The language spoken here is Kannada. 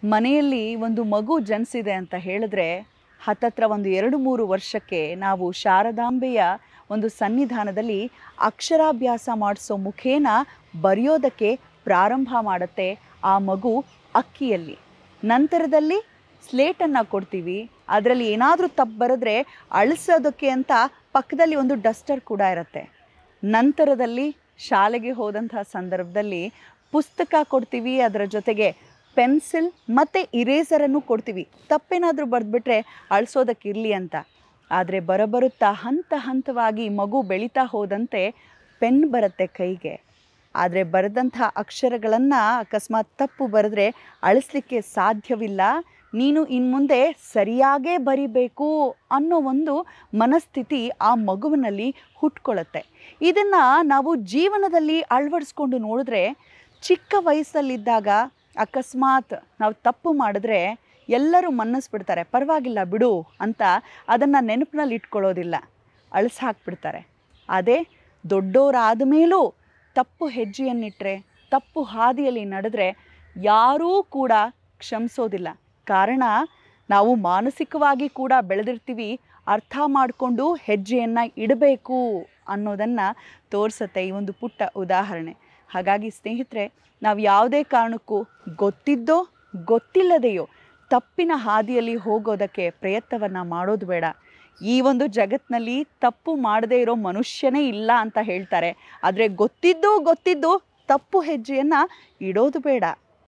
ಮನೆಯಲ್ಲಿ ಒಂದು ಮಗು ಜನಿಸಿದೆ ಅಂತ ಹೇಳಿದ್ರೆ ಹತ್ತತ್ರ ಒಂದು ಎರಡು ಮೂರು ವರ್ಷಕ್ಕೆ ನಾವು ಶಾರದಾಂಬೆಯ ಒಂದು ಸನ್ನಿಧಾನದಲ್ಲಿ ಅಕ್ಷರಾಭ್ಯಾಸ ಮಾಡಿಸೋ ಮುಖೇನ ಬರೆಯೋದಕ್ಕೆ ಪ್ರಾರಂಭ ಮಾಡುತ್ತೆ ಆ ಮಗು ಅಕ್ಕಿಯಲ್ಲಿ ನಂತರದಲ್ಲಿ ಸ್ಲೇಟನ್ನು ಕೊಡ್ತೀವಿ ಅದರಲ್ಲಿ ಏನಾದರೂ ತಪ್ಪು ಬರೆದ್ರೆ ಅಳಿಸೋದಕ್ಕೆ ಅಂತ ಪಕ್ಕದಲ್ಲಿ ಒಂದು ಡಸ್ಟರ್ ಕೂಡ ಇರುತ್ತೆ ನಂತರದಲ್ಲಿ ಶಾಲೆಗೆ ಹೋದಂತಹ ಸಂದರ್ಭದಲ್ಲಿ ಪುಸ್ತಕ ಕೊಡ್ತೀವಿ ಅದರ ಜೊತೆಗೆ ಪೆನ್ಸಿಲ್ ಮತ್ತು ಇರೇಸರನ್ನು ಕೊಡ್ತೀವಿ ತಪ್ಪೇನಾದರೂ ಬರೆದ್ಬಿಟ್ರೆ ಅಳಿಸೋದಕ್ಕಿರಲಿ ಅಂತ ಆದರೆ ಬರಬರುತ್ತಾ ಹಂತ ಹಂತವಾಗಿ ಮಗು ಬೆಳೀತಾ ಹೋದಂತೆ ಪೆನ್ ಬರುತ್ತೆ ಕೈಗೆ ಆದರೆ ಬರೆದಂಥ ಅಕ್ಷರಗಳನ್ನು ಅಕಸ್ಮಾತ್ ತಪ್ಪು ಬರೆದ್ರೆ ಅಳಿಸ್ಲಿಕ್ಕೆ ಸಾಧ್ಯವಿಲ್ಲ ನೀನು ಇನ್ಮುಂದೆ ಸರಿಯಾಗೇ ಬರಿಬೇಕು ಅನ್ನೋ ಒಂದು ಮನಸ್ಥಿತಿ ಆ ಮಗುವಿನಲ್ಲಿ ಹುಟ್ಕೊಳ್ಳುತ್ತೆ ಇದನ್ನು ನಾವು ಜೀವನದಲ್ಲಿ ಅಳವಡಿಸ್ಕೊಂಡು ನೋಡಿದ್ರೆ ಚಿಕ್ಕ ವಯಸ್ಸಲ್ಲಿದ್ದಾಗ ಅಕಸ್ಮಾತ್ ನಾವು ತಪ್ಪು ಮಾಡಿದ್ರೆ ಎಲ್ಲರೂ ಮನ್ನಿಸ್ಬಿಡ್ತಾರೆ ಪರವಾಗಿಲ್ಲ ಬಿಡು ಅಂತ ಅದನ್ನು ನೆನಪಿನಲ್ಲಿ ಇಟ್ಕೊಳ್ಳೋದಿಲ್ಲ ಅಳಿಸಿ ಹಾಕ್ಬಿಡ್ತಾರೆ ಅದೇ ದೊಡ್ಡವರಾದ ಮೇಲೂ ತಪ್ಪು ಹೆಜ್ಜೆಯನ್ನಿಟ್ಟರೆ ತಪ್ಪು ಹಾದಿಯಲ್ಲಿ ನಡೆದ್ರೆ ಯಾರೂ ಕೂಡ ಕ್ಷಮಿಸೋದಿಲ್ಲ ಕಾರಣ ನಾವು ಮಾನಸಿಕವಾಗಿ ಕೂಡ ಬೆಳೆದಿರ್ತೀವಿ ಅರ್ಥ ಮಾಡಿಕೊಂಡು ಹೆಜ್ಜೆಯನ್ನು ಇಡಬೇಕು ಅನ್ನೋದನ್ನು ತೋರಿಸುತ್ತೆ ಈ ಒಂದು ಪುಟ್ಟ ಉದಾಹರಣೆ ಹಾಗಾಗಿ ಸ್ನೇಹಿತರೆ ನಾವು ಯಾವುದೇ ಕಾರಣಕ್ಕೂ ಗೊತ್ತಿದ್ದೋ ಗೊತ್ತಿಲ್ಲದೆಯೋ ತಪ್ಪಿನ ಹಾದಿಯಲ್ಲಿ ಹೋಗೋದಕ್ಕೆ ಪ್ರಯತ್ನವನ್ನು ಮಾಡೋದು ಬೇಡ ಈ ಒಂದು ಜಗತ್ತಿನಲ್ಲಿ ತಪ್ಪು ಮಾಡದೇ ಇರೋ ಮನುಷ್ಯನೇ ಇಲ್ಲ ಅಂತ ಹೇಳ್ತಾರೆ ಆದರೆ ಗೊತ್ತಿದ್ದು ಗೊತ್ತಿದ್ದು ತಪ್ಪು ಹೆಜ್ಜೆಯನ್ನು ಇಡೋದು ಬೇಡ